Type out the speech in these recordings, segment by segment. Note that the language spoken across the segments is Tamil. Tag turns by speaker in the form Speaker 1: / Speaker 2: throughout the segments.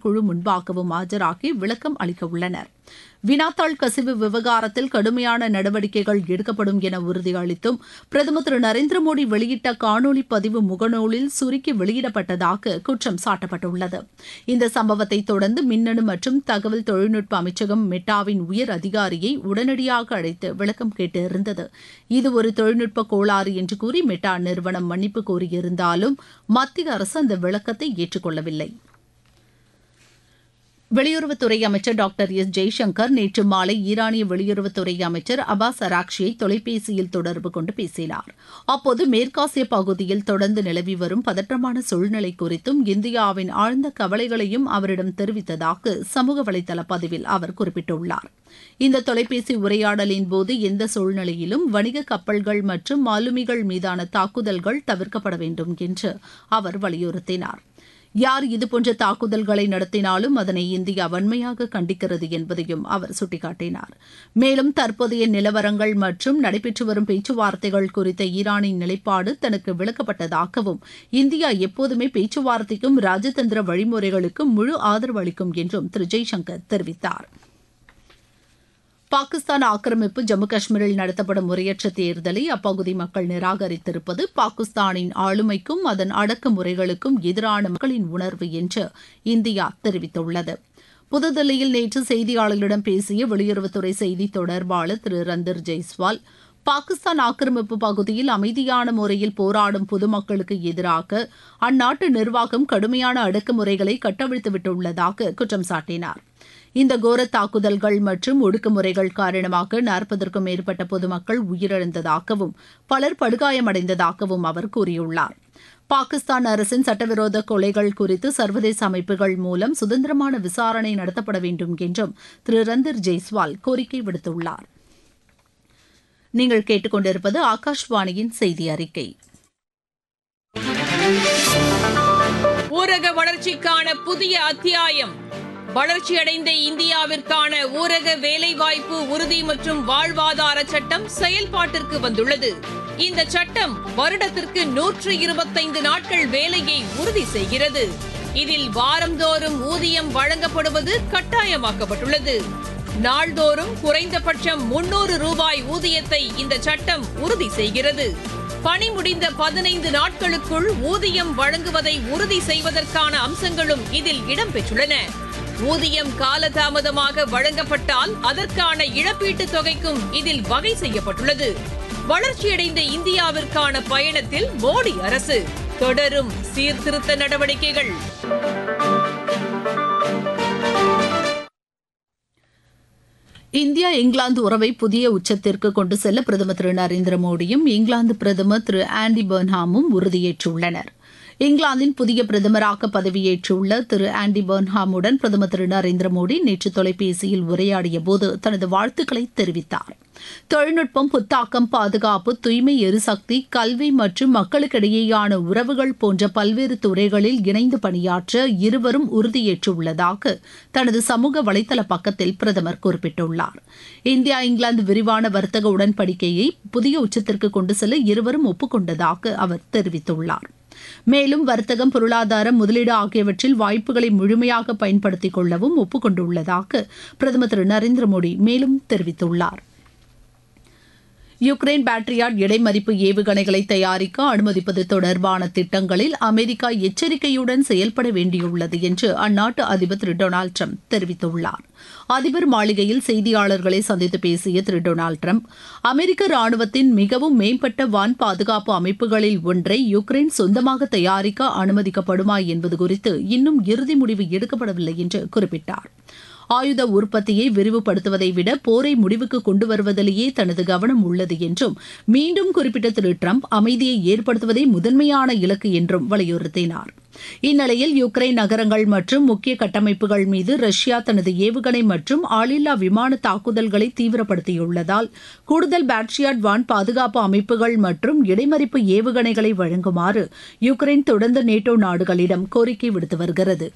Speaker 1: குழு முன்பாகவும் ஆஜராகி விளக்கம் அளிக்க உள்ளனர் வினாத்தாள் கசிவு விவகாரத்தில் கடுமையான நடவடிக்கைகள் எடுக்கப்படும் என உறுதியளித்தும் பிரதமர் திரு நரேந்திர மோடி வெளியிட்ட காணொலி பதிவு முகநூலில் சுருக்கி வெளியிடப்பட்டதாக குற்றம் சாட்டப்பட்டுள்ளது இந்த சம்பவத்தை தொடர்ந்து மின்னணு மற்றும் தகவல் தொழில்நுட்ப அமைச்சகம் மெட்டாவின் உயர் அதிகாரியை உடனடியாக அழைத்து விளக்கம் கேட்டிருந்தது இது ஒரு தொழில்நுட்ப கோளாறு என்று கூறி மெட்டா நிறுவனம் மன்னிப்பு கோரியிருந்தாலும் மத்திய அரசு அந்த விளக்கத்தை ஏற்றுக்கொள்ளவில்லை வெளியுறவுத்துறை அமைச்சர் டாக்டர் எஸ் ஜெய்சங்கர் நேற்று மாலை ஈரானிய வெளியுறவுத்துறை அமைச்சர் அபாஸ் அராக்ஷியை தொலைபேசியில் தொடர்பு கொண்டு பேசினார் அப்போது மேற்காசிய பகுதியில் தொடர்ந்து நிலவி வரும் பதற்றமான சூழ்நிலை குறித்தும் இந்தியாவின் ஆழ்ந்த கவலைகளையும் அவரிடம் தெரிவித்ததாக சமூக வலைதள பதிவில் அவர் குறிப்பிட்டுள்ளார் இந்த தொலைபேசி உரையாடலின் போது எந்த சூழ்நிலையிலும் வணிக கப்பல்கள் மற்றும் மாலுமிகள் மீதான தாக்குதல்கள் தவிர்க்கப்பட வேண்டும் என்று அவர் வலியுறுத்தினார் யார் இதுபோன்ற தாக்குதல்களை நடத்தினாலும் அதனை இந்தியா வன்மையாக கண்டிக்கிறது என்பதையும் அவர் சுட்டிக்காட்டினார் மேலும் தற்போதைய நிலவரங்கள் மற்றும் நடைபெற்று வரும் பேச்சுவார்த்தைகள் குறித்த ஈரானின் நிலைப்பாடு தனக்கு விளக்கப்பட்டதாகவும் இந்தியா எப்போதுமே பேச்சுவார்த்தைக்கும் ராஜதந்திர வழிமுறைகளுக்கும் முழு ஆதரவு அளிக்கும் என்றும் திரு ஜெய்சங்கர் தெரிவித்தார் பாகிஸ்தான் ஆக்கிரமிப்பு ஜம்மு காஷ்மீரில் நடத்தப்படும் முறையற்ற தேர்தலை அப்பகுதி மக்கள் நிராகரித்திருப்பது பாகிஸ்தானின் ஆளுமைக்கும் அதன் அடக்குமுறைகளுக்கும் எதிரான மக்களின் உணர்வு என்று இந்தியா தெரிவித்துள்ளது புதுதில்லியில் நேற்று செய்தியாளர்களிடம் பேசிய வெளியுறவுத்துறை செய்தி தொடர்பாளர் திரு ரந்தர் ஜெய்ஸ்வால் பாகிஸ்தான் ஆக்கிரமிப்பு பகுதியில் அமைதியான முறையில் போராடும் பொதுமக்களுக்கு எதிராக அந்நாட்டு நிர்வாகம் கடுமையான அடக்குமுறைகளை கட்டவிழ்த்துவிட்டுள்ளதாக குற்றம் சாட்டினார் இந்த கோர தாக்குதல்கள் மற்றும் ஒடுக்குமுறைகள் காரணமாக நாற்பதற்கும் மேற்பட்ட பொதுமக்கள் உயிரிழந்ததாகவும் பலர் படுகாயமடைந்ததாகவும் அவர் கூறியுள்ளார் பாகிஸ்தான் அரசின் சட்டவிரோத கொலைகள் குறித்து சர்வதேச அமைப்புகள் மூலம் சுதந்திரமான விசாரணை நடத்தப்பட வேண்டும் என்றும் திரு ரந்தர் ஜெய்ஸ்வால் கோரிக்கை விடுத்துள்ளார் நீங்கள் கேட்டுக்கொண்டிருப்பது ஆகாஷ்வாணியின் செய்தி அறிக்கை
Speaker 2: ஊரக வளர்ச்சிக்கான புதிய அத்தியாயம் வளர்ச்சியடைந்த இந்தியாவிற்கான ஊரக வேலைவாய்ப்பு உறுதி மற்றும் வாழ்வாதார சட்டம் செயல்பாட்டிற்கு வந்துள்ளது இந்த சட்டம் வருடத்திற்கு நூற்று இருபத்தைந்து நாட்கள் வேலையை உறுதி செய்கிறது இதில் வாரந்தோறும் ஊதியம் வழங்கப்படுவது கட்டாயமாக்கப்பட்டுள்ளது நாள்தோறும் குறைந்தபட்சம் முன்னூறு ரூபாய் ஊதியத்தை இந்த சட்டம் உறுதி செய்கிறது பணி முடிந்த பதினைந்து நாட்களுக்குள் ஊதியம் வழங்குவதை உறுதி செய்வதற்கான அம்சங்களும் இதில் இடம்பெற்றுள்ளன ஊதியம் காலதாமதமாக வழங்கப்பட்டால் அதற்கான இழப்பீட்டுத் தொகைக்கும் இதில் வகை செய்யப்பட்டுள்ளது வளர்ச்சியடைந்த இந்தியாவிற்கான பயணத்தில் மோடி அரசு தொடரும் சீர்திருத்த நடவடிக்கைகள்
Speaker 1: இந்தியா இங்கிலாந்து உறவை புதிய உச்சத்திற்கு கொண்டு செல்ல பிரதமர் திரு நரேந்திர மோடியும் இங்கிலாந்து பிரதமர் திரு ஆண்டி பர்ன்ஹாமும் உறுதியேற்றுள்ளனர் இங்கிலாந்தின் புதிய பிரதமராக பதவியேற்றுள்ள திரு ஆண்டி பர்ன்ஹாமுடன் பிரதமர் திரு நரேந்திர மோடி நேற்று தொலைபேசியில் உரையாடிய போது தனது வாழ்த்துக்களை தெரிவித்தார் தொழில்நுட்பம் புத்தாக்கம் பாதுகாப்பு தூய்மை எரிசக்தி கல்வி மற்றும் மக்களுக்கிடையேயான உறவுகள் போன்ற பல்வேறு துறைகளில் இணைந்து பணியாற்ற இருவரும் உறுதியேற்றுள்ளதாக தனது சமூக வலைதள பக்கத்தில் பிரதமர் குறிப்பிட்டுள்ளார் இந்தியா இங்கிலாந்து விரிவான வர்த்தக உடன்படிக்கையை புதிய உச்சத்திற்கு கொண்டு செல்ல இருவரும் ஒப்புக்கொண்டதாக அவர் தெரிவித்துள்ளார் மேலும் வர்த்தகம் பொருளாதாரம் முதலீடு ஆகியவற்றில் வாய்ப்புகளை முழுமையாக பயன்படுத்திக் கொள்ளவும் ஒப்புக்கொண்டுள்ளதாக பிரதமர் திரு நரேந்திர மோடி மேலும் தெரிவித்துள்ளார் யுக்ரைன் பேட்ரியாட் இடைமறிப்பு ஏவுகணைகளை தயாரிக்க அனுமதிப்பது தொடர்பான திட்டங்களில் அமெரிக்கா எச்சரிக்கையுடன் செயல்பட வேண்டியுள்ளது என்று அந்நாட்டு அதிபர் திரு டொனால்டு ட்ரம்ப் தெரிவித்துள்ளார் அதிபர் மாளிகையில் செய்தியாளர்களை சந்தித்து பேசிய திரு டொனால்டு ட்ரம்ப் அமெரிக்க ராணுவத்தின் மிகவும் மேம்பட்ட வான் பாதுகாப்பு அமைப்புகளில் ஒன்றை யுக்ரைன் சொந்தமாக தயாரிக்க அனுமதிக்கப்படுமா என்பது குறித்து இன்னும் இறுதி முடிவு எடுக்கப்படவில்லை என்று குறிப்பிட்டார் ஆயுத உற்பத்தியை விரிவுபடுத்துவதை விட போரை முடிவுக்கு கொண்டு வருவதிலேயே தனது கவனம் உள்ளது என்றும் மீண்டும் குறிப்பிட்ட திரு ட்ரம்ப் அமைதியை ஏற்படுத்துவதே முதன்மையான இலக்கு என்றும் வலியுறுத்தினார் இந்நிலையில் யுக்ரைன் நகரங்கள் மற்றும் முக்கிய கட்டமைப்புகள் மீது ரஷ்யா தனது ஏவுகணை மற்றும் ஆளில்லா விமான தாக்குதல்களை தீவிரப்படுத்தியுள்ளதால் கூடுதல் பேட்ரியாட் வான் பாதுகாப்பு அமைப்புகள் மற்றும் இடைமறிப்பு ஏவுகணைகளை வழங்குமாறு யுக்ரைன் தொடர்ந்து நேட்டோ நாடுகளிடம் கோரிக்கை விடுத்து வருகிறது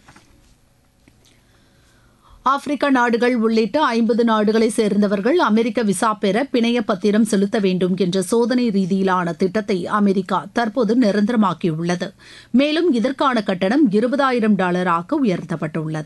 Speaker 1: ஆப்பிரிக்க நாடுகள் உள்ளிட்ட ஐம்பது நாடுகளை சேர்ந்தவர்கள் அமெரிக்க விசா பெற பிணைய பத்திரம் செலுத்த வேண்டும் என்ற சோதனை ரீதியிலான திட்டத்தை அமெரிக்கா தற்போது நிரந்தரமாக்கியுள்ளது மேலும் இதற்கான கட்டணம் இருபதாயிரம் டாலராக உயர்த்தப்பட்டுள்ளது